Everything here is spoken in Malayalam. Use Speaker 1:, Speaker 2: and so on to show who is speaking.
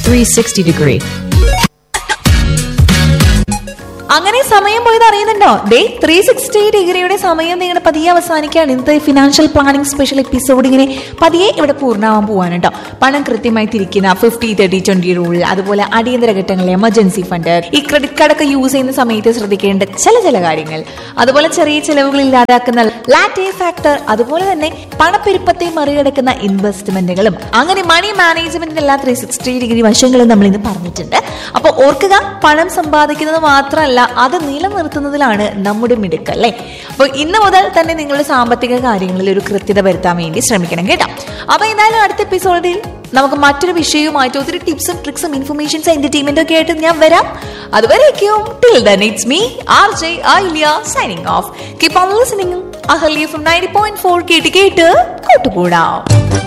Speaker 1: 360 degree.
Speaker 2: അങ്ങനെ സമയം പോയത് അറിയുന്നുണ്ടോ ഡേ ത്രീ സിക്സ്റ്റി ഡിഗ്രിയുടെ സമയം നിങ്ങളുടെ പതിയെ അവസാനിക്കുകയാണ് ഇന്നത്തെ ഫിനാൻഷ്യൽ പ്ലാനിംഗ് സ്പെഷ്യൽ എപ്പിസോഡ് ഇങ്ങനെ പതിയെ ഇവിടെ പൂർണ്ണമാവാൻ പോവാണ് കേട്ടോ പണം കൃത്യമായി തിരിക്കുന്ന ഫിഫ്റ്റി തേർട്ടി ട്വന്റി റൂൾ അതുപോലെ അടിയന്തര ഘട്ടങ്ങളിൽ എമർജൻസി ഫണ്ട് ഈ ക്രെഡിറ്റ് കാർഡൊക്കെ യൂസ് ചെയ്യുന്ന സമയത്ത് ശ്രദ്ധിക്കേണ്ട ചില ചില കാര്യങ്ങൾ അതുപോലെ ചെറിയ ചിലവുകൾ ഇല്ലാതാക്കുന്ന ലാറ്റേ ഫാക്ടർ അതുപോലെ തന്നെ പണപ്പെരുപ്പത്തെ മറികടക്കുന്ന ഇൻവെസ്റ്റ്മെന്റുകളും അങ്ങനെ മണി മാനേജ്മെന്റിന്റെ എല്ലാ ത്രീ സിക്സ്റ്റി ഡിഗ്രി വശങ്ങളും നമ്മൾ ഇന്ന് പറഞ്ഞിട്ടുണ്ട് അപ്പോൾ ഓർക്കുക പണം സമ്പാദിക്കുന്നത് മാത്രമല്ല അത് നിലനിർത്തുന്നതിലാണ് നമ്മുടെ മിടുക്ക് അല്ലേ അപ്പോൾ ഇന്ന് മുതൽ തന്നെ നിങ്ങളുടെ സാമ്പത്തിക കാര്യങ്ങളിൽ ഒരു കൃത്യത വരുത്താൻ വേണ്ടി ശ്രമിക്കണം കേട്ടോ അപ്പൊ എന്തായാലും അടുത്ത എപ്പിസോഡിൽ നമുക്ക് മറ്റൊരു വിഷയവുമായിട്ട് ഒത്തിരി ടിപ്സും ട്രിക്സും ഇൻഫർമേഷൻസ് എന്റർടൈൻമെന്റും ഒക്കെ ആയിട്ട് ഞാൻ വരാം അതുവരേക്കും till then it's me R J Ailiya signing off keep on listening Ahalya from ninety point four കേട്ട് കേട്ട് കൂട്ടുകൂടാം